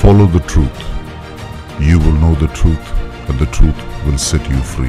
Follow the truth. You will know the truth, and the truth will set you free.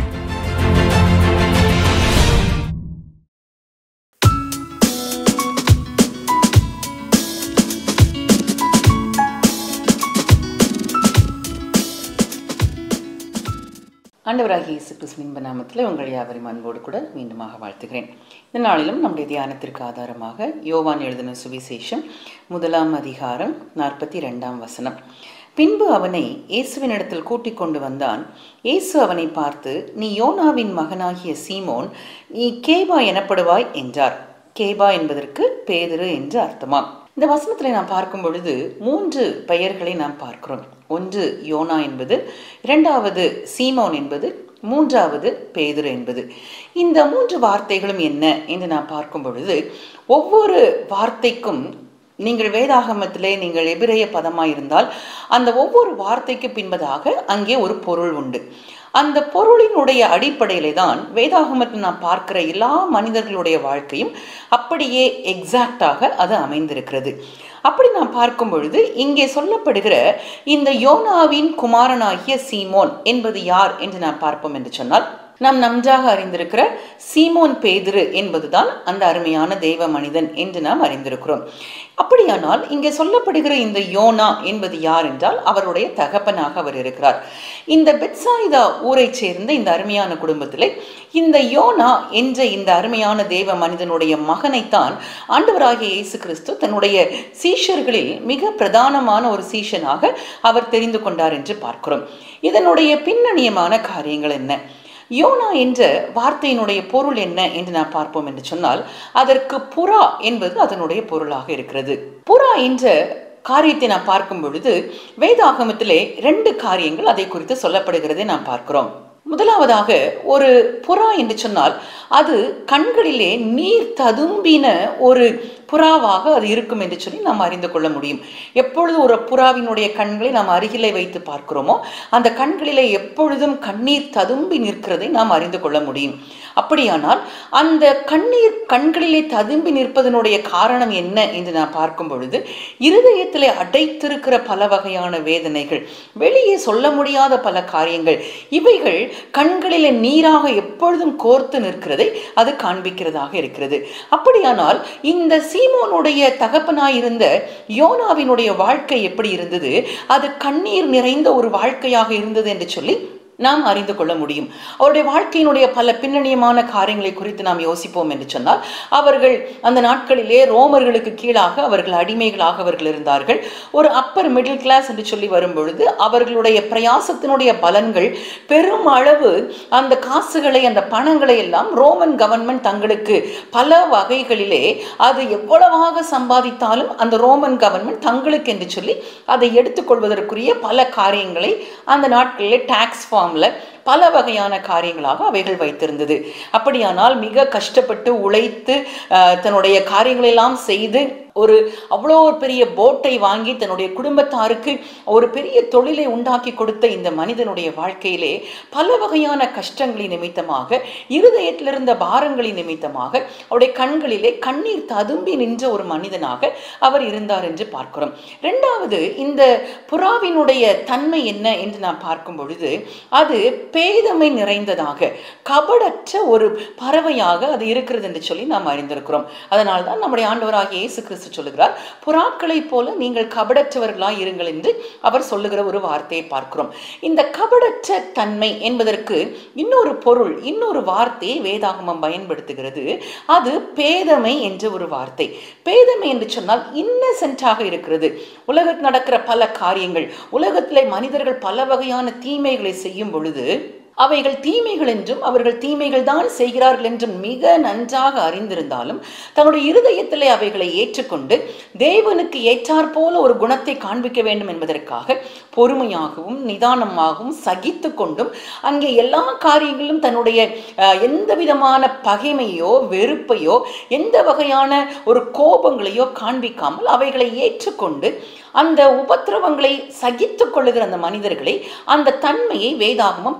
ஆண்டவராகிய இயேசு கிறிஸ்துவின் இன்ப நாமத்தில் உங்கள் யாவரையும் அன்போடு கூட மீண்டுமாக வாழ்த்துகிறேன் இந்த நாளிலும் நம்முடைய தியானத்திற்கு ஆதாரமாக யோவான் எழுதின சுவிசேஷம் முதலாம் அதிகாரம் நாற்பத்தி ரெண்டாம் வசனம் பின்பு அவனை இயேசுவினிடத்தில் கூட்டிக் கொண்டு வந்தான் இயேசு அவனை பார்த்து நீ யோனாவின் மகனாகிய சீமோன் நீ கேபா எனப்படுவாய் என்றார் கேபா என்பதற்கு பேதுரு என்று அர்த்தமாம் இந்த வசனத்தில் நாம் பார்க்கும் பொழுது மூன்று பெயர்களை நாம் பார்க்கிறோம் ஒன்று யோனா என்பது இரண்டாவது சீமோன் என்பது மூன்றாவது பேதுரு என்பது இந்த மூன்று வார்த்தைகளும் என்ன என்று நாம் பார்க்கும் பொழுது ஒவ்வொரு வார்த்தைக்கும் நீங்கள் வேதாகமத்திலே நீங்கள் எபிரேய பதமாக இருந்தால் அந்த ஒவ்வொரு வார்த்தைக்கு பின்பதாக அங்கே ஒரு பொருள் உண்டு அந்த பொருளினுடைய அடிப்படையிலே தான் வேதாகமத்தில் நாம் பார்க்கிற எல்லா மனிதர்களுடைய வாழ்க்கையும் அப்படியே எக்ஸாக்டாக அது அமைந்திருக்கிறது அப்படி நாம் பார்க்கும் பொழுது இங்கே சொல்லப்படுகிற இந்த யோனாவின் குமாரனாகிய சீமோன் என்பது யார் என்று நாம் பார்ப்போம் என்று சொன்னால் நாம் நன்றாக அறிந்திருக்கிற சீமோன் பேதுரு என்பதுதான் அந்த அருமையான தெய்வ மனிதன் என்று நாம் அறிந்திருக்கிறோம் அப்படியானால் இங்கே சொல்லப்படுகிற இந்த யோனா என்பது யார் என்றால் அவருடைய தகப்பனாக அவர் இருக்கிறார் இந்த பெட்சாயிதா ஊரை சேர்ந்த இந்த அருமையான குடும்பத்திலே இந்த யோனா என்ற இந்த அருமையான தெய்வ மனிதனுடைய மகனைத்தான் ஆண்டவராகிய இயேசு கிறிஸ்து தன்னுடைய சீஷர்களில் மிக பிரதானமான ஒரு சீஷனாக அவர் தெரிந்து கொண்டார் என்று பார்க்கிறோம் இதனுடைய பின்னணியமான காரியங்கள் என்ன யோனா என்ற வார்த்தையினுடைய பொருள் என்ன என்று நாம் பார்ப்போம் என்று சொன்னால் அதற்கு புறா என்பது அதனுடைய பொருளாக இருக்கிறது புறா என்ற காரியத்தை நாம் பார்க்கும் பொழுது வேதாகமத்திலே ரெண்டு காரியங்கள் அதை குறித்து சொல்லப்படுகிறதை நாம் பார்க்கிறோம் முதலாவதாக ஒரு புறா என்று சொன்னால் அது கண்களிலே நீர் ததும்பின ஒரு புறாவாக அது இருக்கும் என்று சொல்லி நாம் அறிந்து கொள்ள முடியும் எப்பொழுது ஒரு புறாவினுடைய கண்களை நாம் அருகிலே வைத்து பார்க்கிறோமோ அந்த கண்களிலே எப்பொழுதும் கண்ணீர் ததும்பி நிற்கிறதை நாம் அறிந்து கொள்ள முடியும் அப்படியானால் அந்த கண்ணீர் கண்களிலே ததும்பி நிற்பதனுடைய காரணம் என்ன என்று நான் பார்க்கும் பொழுது இருதயத்திலே அடைத்திருக்கிற பல வகையான வேதனைகள் வெளியே சொல்ல முடியாத பல காரியங்கள் இவைகள் கண்களிலே நீராக எப்பொழுதும் கோர்த்து நிற்கிறதை அது காண்பிக்கிறதாக இருக்கிறது அப்படியானால் இந்த சீமோனுடைய தகப்பனாயிருந்த யோனாவினுடைய வாழ்க்கை எப்படி இருந்தது அது கண்ணீர் நிறைந்த ஒரு வாழ்க்கையாக இருந்தது என்று சொல்லி நாம் அறிந்து கொள்ள முடியும் அவருடைய வாழ்க்கையினுடைய பல பின்னணியமான காரியங்களை குறித்து நாம் யோசிப்போம் என்று சொன்னால் அவர்கள் அந்த நாட்களிலே ரோமர்களுக்கு கீழாக அவர்கள் அடிமைகளாக அவர்கள் இருந்தார்கள் ஒரு அப்பர் மிடில் கிளாஸ் என்று சொல்லி வரும் பொழுது அவர்களுடைய பிரயாசத்தினுடைய பலன்கள் பெரும் அளவு அந்த காசுகளை அந்த பணங்களை எல்லாம் ரோமன் கவர்மெண்ட் தங்களுக்கு பல வகைகளிலே அது எவ்வளவாக சம்பாதித்தாலும் அந்த ரோமன் கவர்மெண்ட் தங்களுக்கு என்று சொல்லி அதை எடுத்துக்கொள்வதற்குரிய பல காரியங்களை அந்த நாட்களிலே டாக்ஸ் ஃபார்ம் ஃபார்மில் பல வகையான காரியங்களாக அவைகள் வைத்திருந்தது அப்படியானால் மிக கஷ்டப்பட்டு உழைத்து தன்னுடைய காரியங்களெல்லாம் செய்து ஒரு அவ்வளோ ஒரு பெரிய போட்டை வாங்கி தன்னுடைய குடும்பத்தாருக்கு ஒரு பெரிய தொழிலை உண்டாக்கி கொடுத்த இந்த மனிதனுடைய வாழ்க்கையிலே பல வகையான கஷ்டங்களின் நிமித்தமாக இருதயத்தில் இருந்த பாரங்களின் நிமித்தமாக அவருடைய கண்களிலே கண்ணீர் ததும்பி நின்ற ஒரு மனிதனாக அவர் இருந்தார் என்று பார்க்கிறோம் ரெண்டாவது இந்த புறாவினுடைய தன்மை என்ன என்று நாம் பார்க்கும் பொழுது அது பேதமை நிறைந்ததாக கபடற்ற ஒரு பறவையாக அது இருக்கிறது என்று சொல்லி நாம் அறிந்திருக்கிறோம் அதனால் தான் நம்முடைய ஆண்டவராகிய இயேசு கிறிஸ்து சொல்லுகிறார் புறாக்களைப் போல நீங்கள் கபடற்றவர்களாய் இருங்கள் என்று அவர் சொல்லுகிற ஒரு வார்த்தையை பார்க்கிறோம் இந்த கபடற்ற தன்மை என்பதற்கு இன்னொரு பொருள் இன்னொரு வார்த்தையை வேதாகமம் பயன்படுத்துகிறது அது பேதமை என்ற ஒரு வார்த்தை பேதமை என்று சொன்னால் இன்னசென்ட்டாக இருக்கிறது உலகத்தில் நடக்கிற பல காரியங்கள் உலகத்திலே மனிதர்கள் பல வகையான தீமைகளை செய்யும் பொழுது அவைகள் தீமைகள் என்றும் அவர்கள் தீமைகள் தான் செய்கிறார்கள் என்றும் மிக நன்றாக அறிந்திருந்தாலும் தன்னுடைய இருதயத்திலே அவைகளை ஏற்றுக்கொண்டு தேவனுக்கு ஏற்றாற் போல ஒரு குணத்தை காண்பிக்க வேண்டும் என்பதற்காக பொறுமையாகவும் நிதானமாகவும் சகித்து கொண்டும் அங்கே எல்லா காரியங்களிலும் தன்னுடைய எந்த விதமான பகைமையோ வெறுப்பையோ எந்த வகையான ஒரு கோபங்களையோ காண்பிக்காமல் அவைகளை ஏற்றுக்கொண்டு அந்த உபத்திரவங்களை சகித்து கொள்ளுகிற அந்த மனிதர்களை அந்த தன்மையை வேதாகமம் பேதமை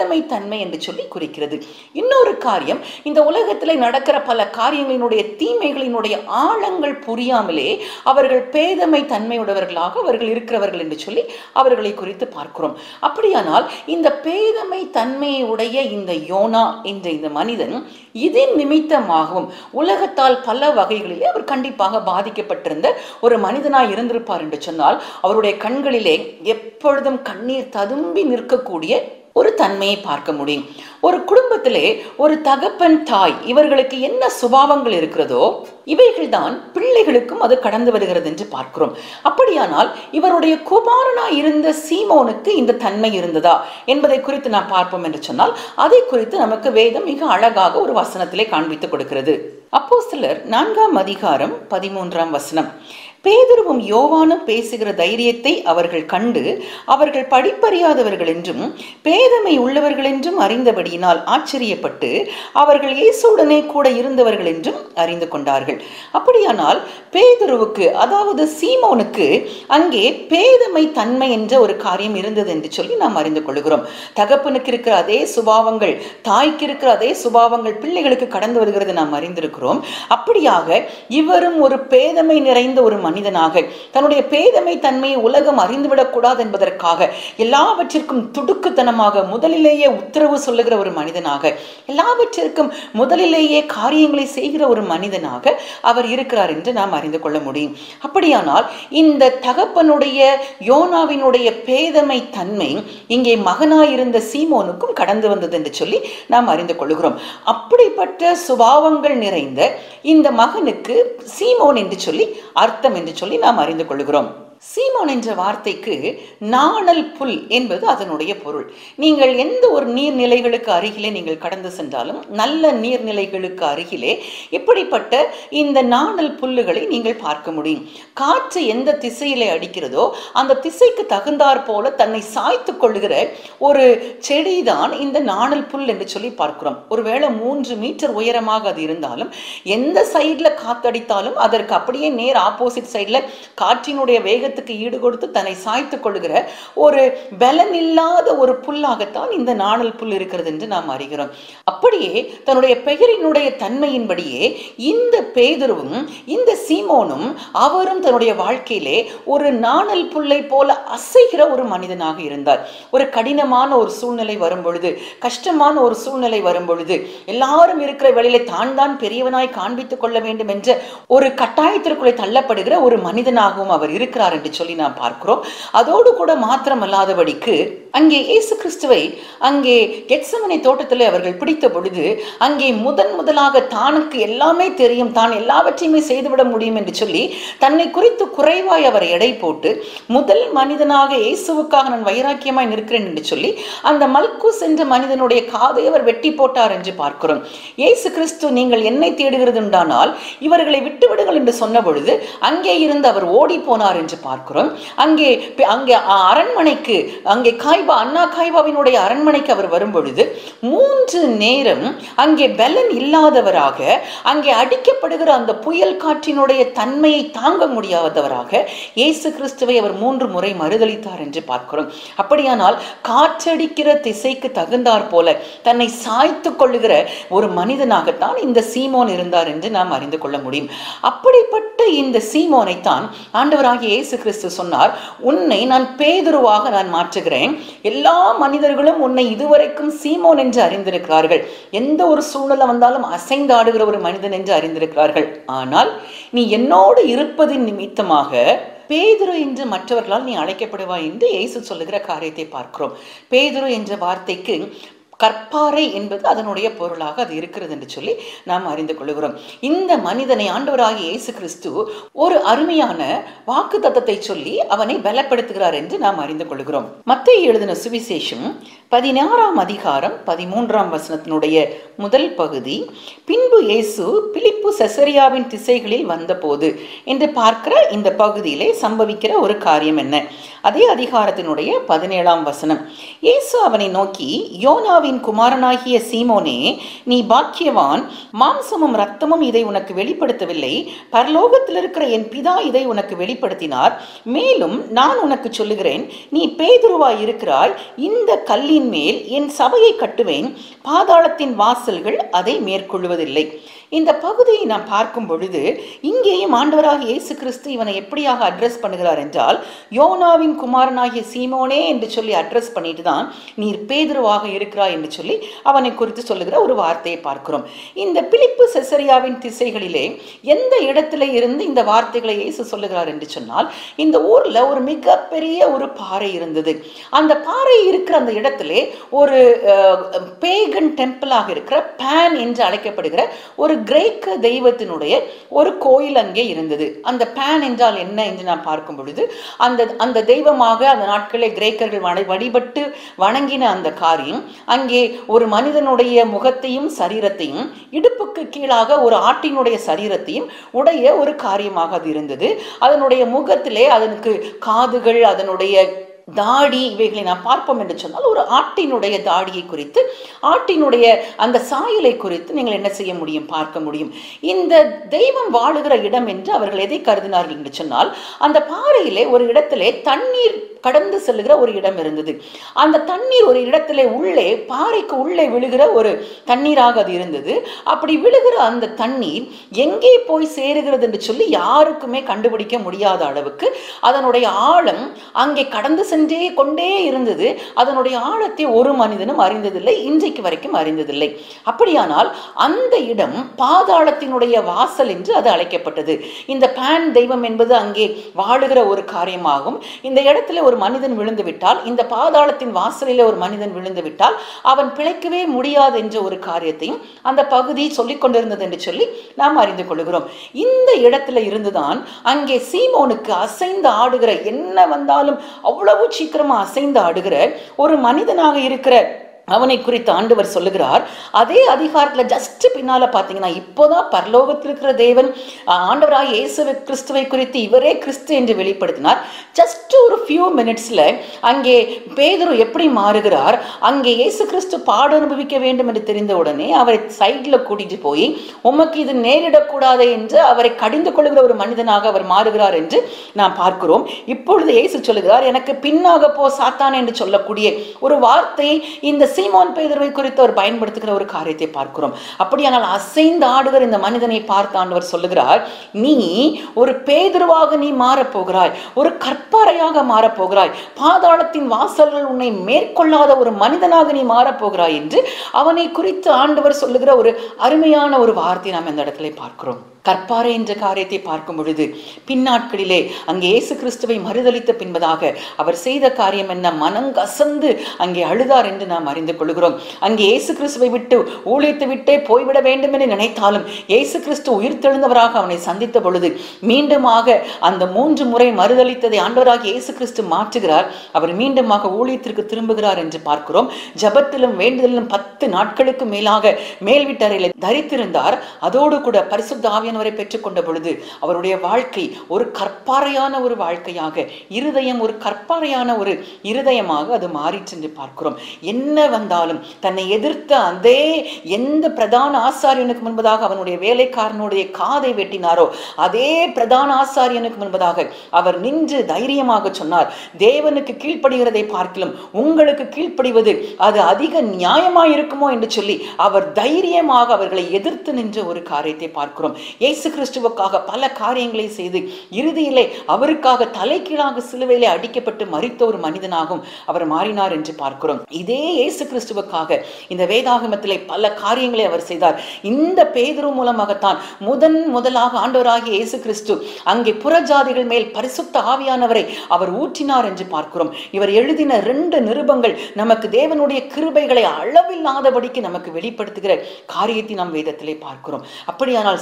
பேதமை தன்மை என்று சொல்லி குறிக்கிறது இன்னொரு காரியம் இந்த உலகத்தில் நடக்கிற பல காரியங்களினுடைய தீமைகளினுடைய ஆழங்கள் புரியாமலே அவர்கள் பேதமை தன்மையுடையவர்களாக அவர்கள் இருக்கிறவர்கள் என்று சொல்லி அவர்களை குறித்து பார்க்கிறோம் அப்படியானால் இந்த பேதமை தன்மையுடைய இந்த யோனா என்ற இந்த மனிதன் இதன் நிமித்தமாகவும் உலகத்தால் பல வகைகளிலே அவர் கண்டிப்பாக பாதிக்கப்பட்டிருந்த ஒரு மனிதனாய் இருந்திருப்பார் என்று சொன்னால் அவருடைய கண்களிலே எப்பொழுதும் கண்ணீர் ததும்பி நிற்கக்கூடிய ஒரு தன்மையை பார்க்க முடியும் ஒரு குடும்பத்திலே ஒரு தகப்பன் தாய் இவர்களுக்கு என்ன சுபாவங்கள் இருக்கிறதோ இவைகள்தான் பிள்ளைகளுக்கும் அது கடந்து வருகிறது என்று பார்க்கிறோம் அப்படியானால் இவருடைய குமாரனாய் இருந்த சீமோனுக்கு இந்த தன்மை இருந்ததா என்பதை குறித்து நாம் பார்ப்போம் என்று சொன்னால் அதை குறித்து நமக்கு வேதம் மிக அழகாக ஒரு வசனத்திலே காண்பித்து கொடுக்கிறது அப்போ சிலர் நான்காம் அதிகாரம் பதிமூன்றாம் வசனம் பேதுருவும் யோவானும் பேசுகிற தைரியத்தை அவர்கள் கண்டு அவர்கள் படிப்பறியாதவர்கள் என்றும் பேதமை உள்ளவர்கள் என்றும் அறிந்தபடியினால் ஆச்சரியப்பட்டு அவர்கள் இயேசுடனே கூட இருந்தவர்கள் என்றும் அறிந்து கொண்டார்கள் அப்படியானால் பேதுருவுக்கு அதாவது சீமோனுக்கு அங்கே பேதமை தன்மை என்ற ஒரு காரியம் இருந்தது என்று சொல்லி நாம் அறிந்து கொள்கிறோம் தகப்பனுக்கு இருக்கிற அதே சுபாவங்கள் தாய்க்கு இருக்கிற அதே சுபாவங்கள் பிள்ளைகளுக்கு கடந்து வருகிறது நாம் அறிந்திருக்கிறோம் அப்படியாக இவரும் ஒரு பேதமை நிறைந்த ஒரு மனிதனாக தன்னுடைய பேதமை தன்மையை உலகம் அறிந்துவிடக்கூடாது என்பதற்காக எல்லாவற்றிற்கும் துடுக்குத்தனமாக முதலிலேயே உத்தரவு சொல்லுகிற ஒரு மனிதனாக எல்லாவற்றிற்கும் முதலிலேயே காரியங்களை செய்கிற ஒரு மனிதனாக அவர் இருக்கிறார் என்று நாம் அறிந்து கொள்ள முடியும் அப்படியானால் இந்த தகப்பனுடைய யோனாவினுடைய பேதமை தன்மை இங்கே மகனாயிருந்த சீமோனுக்கும் கடந்து வந்தது என்று சொல்லி நாம் அறிந்து கொள்கிறோம் அப்படிப்பட்ட சுபாவங்கள் நிறைந்த இந்த மகனுக்கு சீமோன் என்று சொல்லி அர்த்தம் என்று சொல்லி நாம் அறிந்து கொள்கிறோம் சீமோன் என்ற வார்த்தைக்கு நாணல் புல் என்பது அதனுடைய பொருள் நீங்கள் எந்த ஒரு நீர்நிலைகளுக்கு அருகிலே நீங்கள் கடந்து சென்றாலும் நல்ல நீர்நிலைகளுக்கு அருகிலே இப்படிப்பட்ட இந்த நாணல் புல்லுகளை நீங்கள் பார்க்க முடியும் காற்று எந்த திசையிலே அடிக்கிறதோ அந்த திசைக்கு தகுந்தாற் போல தன்னை சாய்த்து கொள்ளுகிற ஒரு செடிதான் இந்த நாணல் புல் என்று சொல்லி பார்க்கிறோம் ஒருவேளை மூன்று மீட்டர் உயரமாக அது இருந்தாலும் எந்த சைடில் காத்தடித்தாலும் அதற்கு அப்படியே நேர் ஆப்போசிட் சைடில் காற்றினுடைய வேகத்துக்கு ஈடு கொடுத்து தன்னை சாய்த்து கொள்ளுகிற ஒரு பலன் இல்லாத ஒரு புல்லாகத்தான் இந்த நாணல் புல் இருக்கிறது என்று நாம் அறிகிறோம் அப்படியே தன்னுடைய பெயரினுடைய தன்மையின்படியே இந்த பேதுருவும் இந்த சீமோனும் அவரும் தன்னுடைய வாழ்க்கையிலே ஒரு நாணல் புல்லை போல அசைகிற ஒரு மனிதனாக இருந்தார் ஒரு கடினமான ஒரு சூழ்நிலை வரும் பொழுது கஷ்டமான ஒரு சூழ்நிலை வரும் பொழுது எல்லாரும் இருக்கிற வேளையிலே தான் தான் பெரியவனாய் காண்பித்துக் கொள்ள வேண்டும் என்ற ஒரு கட்டாயத்திற்குள்ளே தள்ளப்படுகிற ஒரு மனிதனாகவும் அவர் இருக்கிறார் என்று சொல்லி நாம் பார்க்கிறோம் அதோடு கூட மாத்திரமல்லாதபடிக்கு அங்கே இயேசு கிறிஸ்துவை அங்கே கெட்சமனை தோட்டத்தில் அவர்கள் பிடித்த பொழுது அங்கே முதன் முதலாக தானுக்கு எல்லாமே தெரியும் தான் எல்லாவற்றையுமே செய்துவிட முடியும் என்று சொல்லி தன்னை குறித்து குறைவாய் அவர் எடை போட்டு முதல் மனிதனாக இயேசுவுக்காக நான் வைராக்கியமாய் நிற்கிறேன் என்று சொல்லி அந்த மல்குஸ் என்ற மனிதனுடைய காதை அவர் வெட்டி போட்டார் என்று பார்க்கிறோம் இயேசு கிறிஸ்து நீங்கள் என்னை தேடுகிறது உண்டானால் இவர்களை விட்டுவிடுங்கள் என்று சொன்ன பொழுது அங்கே இருந்து அவர் ஓடி போனார் என்று பார்க்கிறோம் அங்கே அங்கே அரண்மனைக்கு அங்கே காய்பா அண்ணா காய்பாவினுடைய அரண்மனைக்கு அவர் வரும் பொழுது மூன்று நேரம் அங்கே பலன் இல்லாதவராக அங்கே அடிக்கப்படுகிற அந்த புயல் காற்றினுடைய தன்மையை தாங்க முடியாதவராக இயேசு கிறிஸ்துவை அவர் மூன்று முறை மறுதளித்தார் என்று பார்க்கிறோம் அப்படியானால் காற்றடிக்கிற திசைக்கு தகுந்தாற் போல தன்னை சாய்த்து கொள்ளுகிற ஒரு மனிதனாகத்தான் இந்த சீமோன் இருந்தார் என்று நாம் அறிந்து கொள்ள முடியும் அப்படிப்பட்ட இந்த சீமோனைத்தான் ஆண்டவராகிய இயேசு கிறிஸ்து சொன்னார் உன்னை நான் பேதுருவாக நான் மாற்றுகிறேன் எல்லா மனிதர்களும் உன்னை இதுவரைக்கும் சீமோன் என்று அறிந்திருக்கிறார்கள் எந்த ஒரு சூழ்நிலை வந்தாலும் அசைந்து ஆடுகிற ஒரு மனிதன் என்று அறிந்திருக்கிறார்கள் ஆனால் நீ என்னோடு இருப்பதின் நிமித்தமாக பேதுரு என்று மற்றவர்களால் நீ அழைக்கப்படுவாய் என்று இயேசு சொல்லுகிற காரியத்தை பார்க்கிறோம் பேதுரு என்ற வார்த்தைக்கு கற்பாறை என்பது அதனுடைய பொருளாக அது இருக்கிறது என்று சொல்லி நாம் அறிந்து கொள்கிறோம் இந்த மனிதனை ஆண்டவராகிய இயேசு கிறிஸ்து ஒரு அருமையான வாக்கு தத்தத்தை சொல்லி அவனை பலப்படுத்துகிறார் என்று நாம் அறிந்து கொள்கிறோம் மத்திய எழுதின சுவிசேஷம் பதினாறாம் அதிகாரம் பதிமூன்றாம் வசனத்தினுடைய முதல் பகுதி பின்பு இயேசு பிலிப்பு செசரியாவின் திசைகளில் வந்தபோது என்று பார்க்கிற இந்த பகுதியிலே சம்பவிக்கிற ஒரு காரியம் என்ன அதே அதிகாரத்தினுடைய பதினேழாம் வசனம் இயேசு அவனை நோக்கி யோனாவின் யோனாவின் குமாரனாகிய சீமோனே நீ பாக்கியவான் மாம்சமும் ரத்தமும் இதை உனக்கு வெளிப்படுத்தவில்லை பரலோகத்தில் இருக்கிற என் பிதா இதை உனக்கு வெளிப்படுத்தினார் மேலும் நான் உனக்கு சொல்லுகிறேன் நீ பேதுருவாய் இருக்கிறாய் இந்த கல்லின் மேல் என் சபையை கட்டுவேன் பாதாளத்தின் வாசல்கள் அதை மேற்கொள்வதில்லை இந்த பகுதியை நாம் பார்க்கும் பொழுது இங்கேயும் ஆண்டவராக இயேசு கிறிஸ்து இவனை எப்படியாக அட்ரஸ் பண்ணுகிறார் என்றால் யோனாவின் குமாரனாகிய சீமோனே என்று சொல்லி அட்ரஸ் பண்ணிட்டு தான் நீர் பேதுருவாக இருக்கிறாய் என்று சொல்லி அவனை குறித்து சொல்லுகிற ஒரு வார்த்தையை பார்க்கிறோம் இந்த பிலிப்பு செசரியாவின் திசைகளிலே எந்த இடத்துல இருந்து இந்த வார்த்தைகளை இயேசு சொல்லுகிறார் என்று சொன்னால் இந்த ஊர்ல ஒரு மிகப்பெரிய ஒரு பாறை இருந்தது அந்த பாறை இருக்கிற அந்த இடத்திலே ஒரு பேகன் டெம்பிளாக இருக்கிற பேன் என்று அழைக்கப்படுகிற ஒரு கிரேக்க தெய்வத்தினுடைய ஒரு கோயில் அங்கே இருந்தது அந்த பேன் என்றால் என்ன என்று நாம் பார்க்கும் பொழுது அந்த அந்த தெய்வமாக அந்த நாட்களில் கிரேக்கர்கள் வண வழிபட்டு வணங்கின அந்த காரியம் அங்கே ஒரு மனிதனுடைய முகத்தையும் சரீரத்தையும் இடுப்புக்கு கீழாக ஒரு ஆட்டினுடைய சரீரத்தையும் உடைய ஒரு காரியமாக அது இருந்தது அதனுடைய முகத்திலே அதனுக்கு காதுகள் அதனுடைய தாடி இவைகளை நாம் பார்ப்போம் என்று சொன்னால் ஒரு ஆட்டினுடைய தாடியை குறித்து ஆட்டினுடைய அந்த சாயலை குறித்து நீங்கள் என்ன செய்ய முடியும் பார்க்க முடியும் இந்த தெய்வம் வாழுகிற இடம் என்று அவர்கள் எதை கருதினார்கள் என்று சொன்னால் அந்த பாறையிலே ஒரு இடத்திலே தண்ணீர் கடந்து செல்லுகிற ஒரு இடம் இருந்தது அந்த தண்ணீர் ஒரு இடத்திலே உள்ளே பாறைக்கு உள்ளே விழுகிற ஒரு தண்ணீராக அது இருந்தது அப்படி விழுகிற அந்த தண்ணீர் எங்கே போய் சேருகிறது என்று சொல்லி யாருக்குமே கண்டுபிடிக்க முடியாத அளவுக்கு அதனுடைய ஆழம் அங்கே கடந்து சென்றே கொண்டே இருந்தது அதனுடைய ஆழத்தை ஒரு மனிதனும் அறிந்ததில்லை இன்றைக்கு வரைக்கும் அறிந்ததில்லை அப்படியானால் அந்த இடம் பாதாளத்தினுடைய வாசல் என்று அது அழைக்கப்பட்டது இந்த பேன் தெய்வம் என்பது அங்கே வாழுகிற ஒரு காரியமாகும் இந்த இடத்துல ஒரு மனிதன் விழுந்து விட்டால் இந்த பாதாளத்தின் வாசலில் ஒரு மனிதன் விழுந்து விட்டால் அவன் பிழைக்கவே முடியாது என்ற ஒரு காரியத்தையும் அந்த பகுதி சொல்லிக் கொண்டிருந்தது என்று சொல்லி நாம் அறிந்து கொள்கிறோம் இந்த இடத்துல இருந்துதான் அங்கே சீமோனுக்கு அசைந்து ஆடுகிற என்ன வந்தாலும் அவ்வளவு சீக்கிரமா அசைந்து ஆடுகிற ஒரு மனிதனாக இருக்கிற அவனை குறித்து ஆண்டவர் சொல்லுகிறார் அதே அதிகாரத்தில் ஜஸ்ட் பின்னால பார்த்தீங்கன்னா இப்போதான் பரலோகத்தில் இருக்கிற தேவன் ஆண்டவராக இயேசு கிறிஸ்துவை குறித்து இவரே கிறிஸ்து என்று வெளிப்படுத்தினார் ஜஸ்ட் ஒரு ஃபியூ மினிட்ஸ்ல அங்கே பேதுரு எப்படி மாறுகிறார் அங்கே இயேசு கிறிஸ்து பாடு அனுபவிக்க வேண்டும் என்று தெரிந்த உடனே அவரை சைடில் கூட்டிட்டு போய் உமக்கு இது நேரிடக்கூடாது என்று அவரை கடிந்து கொள்கிற ஒரு மனிதனாக அவர் மாறுகிறார் என்று நாம் பார்க்கிறோம் இப்பொழுது இயேசு சொல்லுகிறார் எனக்கு பின்னாக போ சாத்தான் என்று சொல்லக்கூடிய ஒரு வார்த்தை இந்த சீமோன் பேதுருவை குறித்து அவர் பயன்படுத்துகிற ஒரு காரியத்தை பார்க்கிறோம் அப்படியானால் அசைந்து ஆடுகிற இந்த மனிதனை பார்த்து ஆண்டவர் சொல்லுகிறார் நீ ஒரு பேதுருவாக நீ மாறப்போகிறாய் ஒரு கற்பாறையாக மாறப்போகிறாய் பாதாளத்தின் வாசல்கள் உன்னை மேற்கொள்ளாத ஒரு மனிதனாக நீ மாறப்போகிறாய் என்று அவனை குறித்து ஆண்டவர் சொல்லுகிற ஒரு அருமையான ஒரு வார்த்தை நாம் இந்த இடத்துல பார்க்கிறோம் கற்பாறை என்ற காரியத்தை பார்க்கும் பொழுது பின்னாட்களிலே அங்கே இயேசு கிறிஸ்துவை மறுதளித்த பின்பதாக அவர் செய்த காரியம் என்ன மனங்கசந்து அங்கே அழுதார் என்று நாம் அறிந்து கொள்கிறோம் அங்கே இயேசு கிறிஸ்துவை விட்டு ஊழித்து விட்டே போய்விட வேண்டும் என்று நினைத்தாலும் இயேசு கிறிஸ்து உயிர்த்தெழுந்தவராக அவனை சந்தித்த பொழுது மீண்டுமாக அந்த மூன்று முறை மறுதளித்ததை ஆண்டவராக இயேசு கிறிஸ்து மாற்றுகிறார் அவர் மீண்டுமாக ஊழியத்திற்கு திரும்புகிறார் என்று பார்க்கிறோம் ஜபத்திலும் வேண்டுதலிலும் பத்து நாட்களுக்கு மேலாக மேல் வீட்டறையில் தரித்திருந்தார் அதோடு கூட பரிசுத்த ஆவியானவரை பெற்றுக்கொண்ட பொழுது அவருடைய வாழ்க்கை ஒரு கற்பாறையான ஒரு வாழ்க்கையாக இருதயம் ஒரு கற்பாறையான ஒரு இருதயமாக அது மாறிற்று என்று பார்க்கிறோம் என்ன வந்தாலும் தன்னை எதிர்த்த அதே எந்த பிரதான ஆசாரியனுக்கு முன்பதாக அவனுடைய வேலைக்காரனுடைய காதை வெட்டினாரோ அதே பிரதான ஆசாரியனுக்கு முன்பதாக அவர் நின்று தைரியமாக சொன்னார் தேவனுக்கு கீழ்ப்படுகிறதை பார்க்கலாம் உங்களுக்கு கீழ்ப்படிவது அது அதிக நியாயமாய் இருக்குமோ என்று சொல்லி அவர் தைரியமாக அவர்களை எதிர்த்து நின்ற ஒரு காரியத்தை பார்க்கிறோம் இயேசு கிறிஸ்துவுக்காக பல காரியங்களை செய்து இறுதியிலே அவருக்காக தலைகீழாக சிலுவையிலே அடிக்கப்பட்டு மறித்த ஒரு மனிதனாகவும் அவர் மாறினார் என்று பார்க்கிறோம் இதே இயேசு கிறிஸ்துவுக்காக இந்த வேதாகமத்திலே பல காரியங்களை அவர் செய்தார் இந்த பேதுரு மூலமாகத்தான் முதன் முதலாக ஆண்டவராகிய இயேசு கிறிஸ்து அங்கே புறஜாதிகள் மேல் பரிசுத்த ஆவியானவரை அவர் ஊற்றினார் என்று பார்க்கிறோம் இவர் எழுதின ரெண்டு நிருபங்கள் நமக்கு தேவனுடைய கிருபைகளை அளவில்லாதபடிக்கு நமக்கு வெளிப்படுத்துகிற காரியத்தை நாம் வேதத்திலே பார்க்கிறோம் அப்படியானால் சிச்சுவேஷன்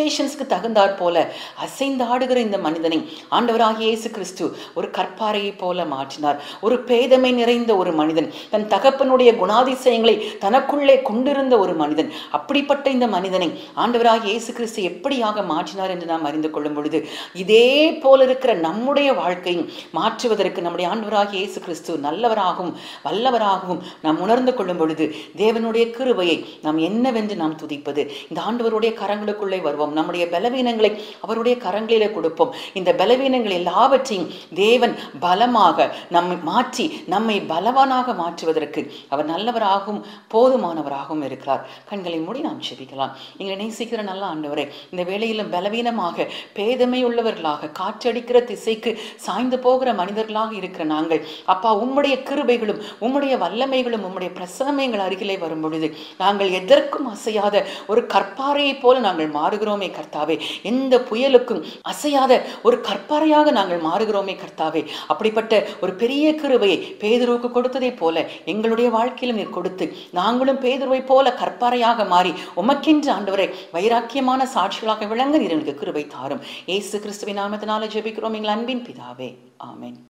சுச்சுவேஷன்ஸ்க்கு தகுந்தாற் போல அசைந்து ஆடுகிற இந்த மனிதனை ஆண்டவராகிய இயேசு கிறிஸ்து ஒரு கற்பாறையை போல மாற்றினார் ஒரு பேதமை நிறைந்த ஒரு மனிதன் தன் தகப்பனுடைய குணாதிசயங்களை தனக்குள்ளே கொண்டிருந்த ஒரு மனிதன் அப்படிப்பட்ட இந்த மனிதனை ஆண்டவராகிய இயேசு கிறிஸ்து எப்படியாக மாற்றினார் என்று நாம் அறிந்து கொள்ளும் பொழுது இதே போல இருக்கிற நம்முடைய வாழ்க்கையும் மாற்றுவதற்கு நம்முடைய ஆண்டவராகிய இயேசு கிறிஸ்து நல்லவராகவும் வல்லவராகவும் நாம் உணர்ந்து கொள்ளும் பொழுது தேவனுடைய கிருபையை நாம் என்னவென்று நாம் துதிப்பது இந்த ஆண்டவருடைய கரங்களுக்குள்ளே வருவோம் நம்முடைய பலவீனங்களை அவருடைய கரங்களிலே கொடுப்போம் இந்த பலவீனங்கள் எல்லாவற்றையும் தேவன் பலமாக நம்மை மாற்றி நம்மை பலவானாக மாற்றுவதற்கு அவர் நல்லவராகவும் போதுமானவராகவும் இருக்கிறார் கண்களை மூடி நாம் செபிக்கலாம் எங்களை நேசிக்கிற நல்ல ஆண்டவரை இந்த வேளையிலும் பலவீனமாக பேதமை உள்ளவர்களாக காற்றடிக்கிற திசைக்கு சாய்ந்து போகிற மனிதர்களாக இருக்கிற நாங்கள் அப்பா உம்முடைய கிருபைகளும் உம்முடைய வல்லமைகளும் உம்முடைய பிரசனமைகள் அருகிலே வரும் பொழுது நாங்கள் எதற்கும் அசையாத ஒரு கற்பாறையைப் போல நாங்கள் மாறுகிறோமே கர்த்தாவே எந்த புயலுக்கும் அசையாத ஒரு கற்பாறையாக நாங்கள் மாறுகிறோமே கர்த்தாவே அப்படிப்பட்ட ஒரு பெரிய கிருபையை பேதுருவுக்கு கொடுத்ததைப் போல எங்களுடைய வாழ்க்கையிலும் நீர் கொடுத்து நாங்களும் பேதுருவை போல கற்பாறையாக மாறி உமக்கென்று ஆண்டவரை வைராக்கியமான சாட்சிகளாக விளங்க நீர் எனக்கு கிருபை தாரும் ஏசு கிறிஸ்துவின் நாமத்தினால ஜெபிக்கிறோம் எங்கள் அன்பின் பிதாவே ஆமென்